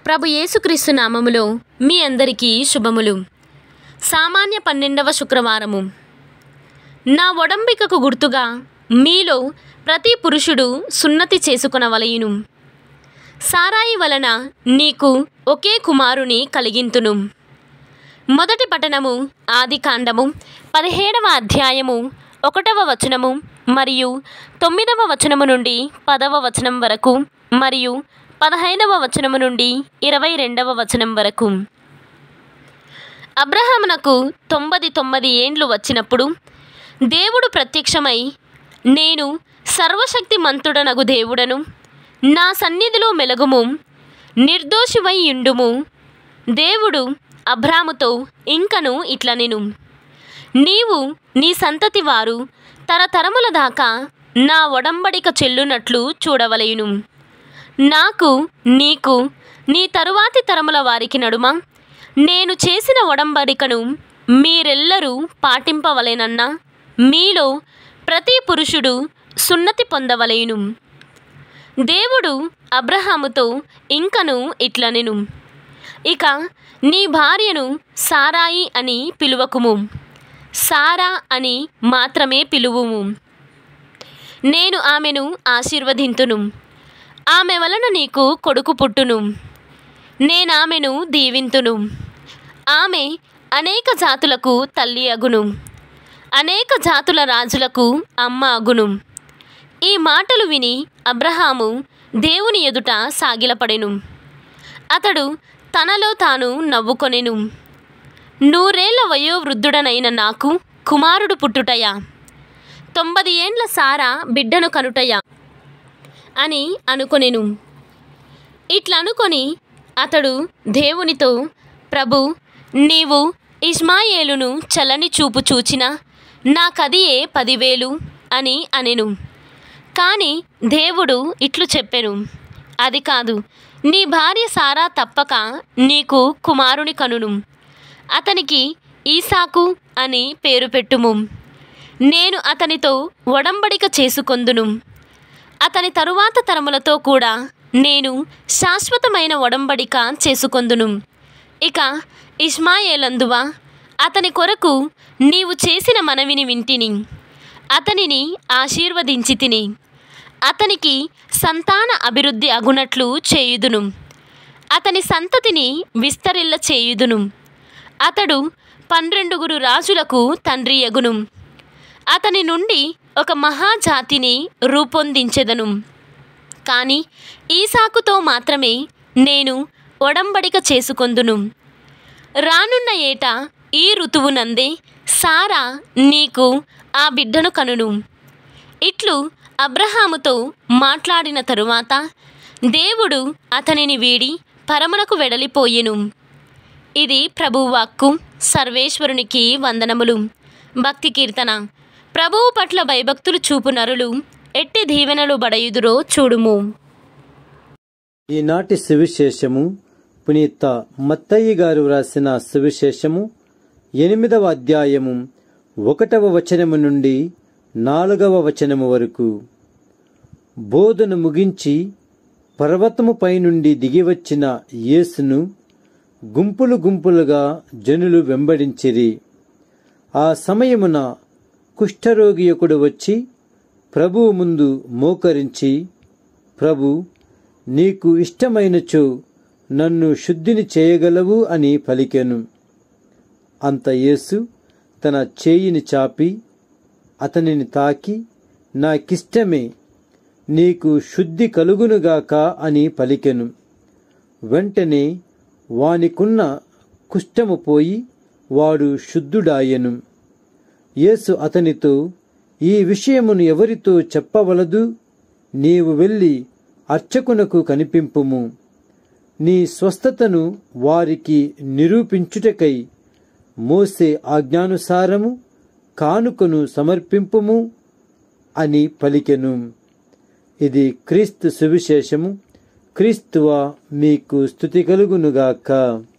ప్రభు యేసుక్రీస్తు నామములో మీ అందరికీ శుభములు సామాన్య పన్నెండవ శుక్రవారము నా ఒడంబికకు గుర్తుగా మీలో ప్రతి పురుషుడు సున్నతి చేసుకొనవలయును సారాయి వలన నీకు ఒకే కుమారుని కలిగింతును మొదటి పఠనము ఆది కాండము పదిహేడవ అధ్యాయము ఒకటవ వచనము మరియు తొమ్మిదవ వచనము నుండి పదవ వచనం వరకు మరియు పదహైదవ వచనము నుండి ఇరవై రెండవ వచనం వరకు అబ్రహామునకు తొంభది తొమ్మిది ఏండ్లు వచ్చినప్పుడు దేవుడు ప్రత్యక్షమై నేను సర్వశక్తిమంతుడనగు దేవుడను నా సన్నిధిలో మెలగుము నిర్దోషివై యుండుము దేవుడు అబ్రాముతో ఇంకను ఇట్లనెను నీవు నీ సంతతి వారు తరతరముల దాకా నా ఒడంబడిక చెల్లునట్లు చూడవలయును నాకు నీకు నీ తరువాతి తరముల వారికి నడుమ నేను చేసిన ఒడంబడికను మీరెల్లరూ పాటింపవలెనన్న మీలో ప్రతి పురుషుడు సున్నతి పొందవలెను దేవుడు అబ్రహాముతో ఇంకను ఇట్లనెను ఇక నీ భార్యను సారాయి అని పిలువకుము సారా అని మాత్రమే పిలువుము నేను ఆమెను ఆశీర్వదింతును ఆమె వలన నీకు కొడుకు పుట్టును నేనామెను దీవింతును ఆమె అనేక జాతులకు తల్లి అగును అనేక జాతుల రాజులకు అమ్మ అగును ఈ మాటలు విని అబ్రహాము దేవుని ఎదుట సాగిలపడెను అతడు తనలో తాను నవ్వుకొనెను నూరేళ్ల వయోవృద్ధుడనైన నాకు కుమారుడు పుట్టుటయా తొంభది ఏండ్ల సారా బిడ్డను కనుటయా అని అనుకొనెను ఇట్లనుకొని అతడు దేవునితో ప్రభు నీవు ఇస్మాయేలును చలని చూపు చూచిన నాకదియే పదివేలు అని అనెను కానీ దేవుడు ఇట్లు చెప్పెను అది కాదు నీ భార్య సారా తప్పక నీకు కుమారుని కనును అతనికి ఈసాకు అని పేరు పెట్టుము నేను అతనితో ఒడంబడిక చేసుకొందును అతని తరువాత తరములతో కూడా నేను శాశ్వతమైన ఒడంబడిక చేసుకొందును ఇక ఇస్మాయేలందువా అతని కొరకు నీవు చేసిన మనవిని వింటిని అతనిని ఆశీర్వదించి తిని అతనికి సంతాన అభివృద్ధి అగునట్లు చేయుదును అతని సంతతిని విస్తరిల్ల చేయుదును అతడు పన్నెండుగురు రాజులకు తండ్రి అగును అతని నుండి ఒక మహాజాతిని రూపొందించెదను కానీ ఈసాకుతో మాత్రమే నేను ఒడంబడిక చేసుకొందును రానున్న ఏట ఈ ఋతువునందే సారా నీకు ఆ బిడ్డను కనును ఇట్లు అబ్రహాముతో మాట్లాడిన తరువాత దేవుడు అతనిని వీడి పరమునకు వెడలిపోయెను ఇది ప్రభువాక్కు సర్వేశ్వరునికి వందనములు భక్తి కీర్తన ప్రభువు పట్ల భయభక్తులు చూపు నరులు ఎట్టి దీవెనలు బడయుదురో చూడుము ఈనాటి సువిశేషము పునీత మత్తయ్య గారు వ్రాసిన సువిశేషము ఎనిమిదవ అధ్యాయము ఒకటవ వచనము నుండి నాలుగవ వచనము వరకు బోధను ముగించి పర్వతము పైనుండి దిగివచ్చిన యేసును గుంపులు గుంపులుగా జనులు వెంబడించిరి ఆ సమయమున కుష్ఠరోగి ఒకడు వచ్చి ప్రభువు ముందు మోకరించి ప్రభు నీకు ఇష్టమైనచో నన్ను శుద్ధిని చేయగలవు అని పలికెను అంత యేసు తన చేయిని చాపి అతనిని తాకి నాకిష్టమే నీకు శుద్ధి కలుగునుగాక అని పలికెను వెంటనే వానికున్న కుష్టము పోయి వాడు శుద్ధుడాయెను యేసు అతనితో ఈ విషయమును ఎవరితో చెప్పవలదు నీవు వెళ్ళి అర్చకునకు కనిపింపుము నీ స్వస్థతను వారికి నిరూపించుటకై మోసే ఆజ్ఞానుసారము కానుకను సమర్పింపుము అని పలికెను ఇది క్రీస్తు సువిశేషము క్రీస్తువ మీకు స్థుతి కలుగునుగాక